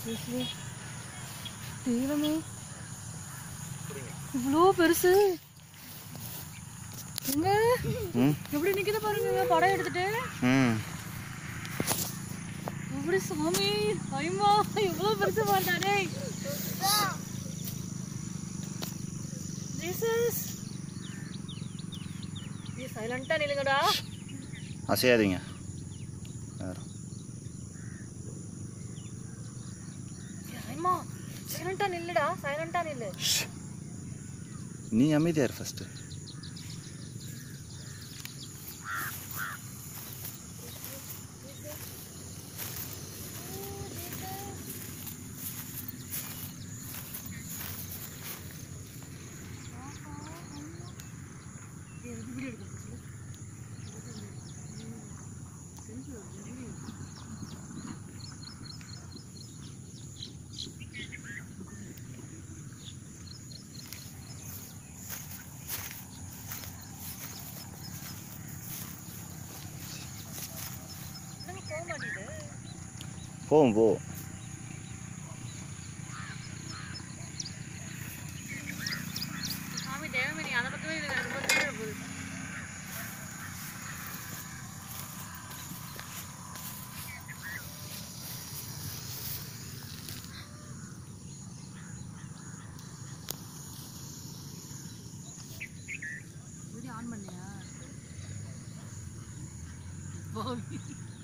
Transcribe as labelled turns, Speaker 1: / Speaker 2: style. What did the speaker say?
Speaker 1: இயேசுவே. தெய்வமே இவ்வளோ பெருசு எங்க
Speaker 2: ம்
Speaker 1: எப்படி நிக்குது பாருங்க படம் எடுத்துட்டு
Speaker 2: ம்
Speaker 1: எப்படி சாமி ஐமா எவ்வளோ பெருசு பார்த்தானே ஜீசஸ் நீ சைலண்டா நில்லுங்கடா
Speaker 2: அசையாதீங்க வேறு
Speaker 1: ஐமா சைலண்டா நில்லுடா சைலண்டா நில்லு
Speaker 2: நீ அமைதியா இரு ஃபஸ்ட்டு
Speaker 1: என்னங்க போக மாட்டேங்குது
Speaker 2: போவோம் போ
Speaker 1: சாமி தேவமே நீ அதை பக்கமே இது ரொம்ப தூரம் போகுது வீடியோ ஆன் பண்ணியா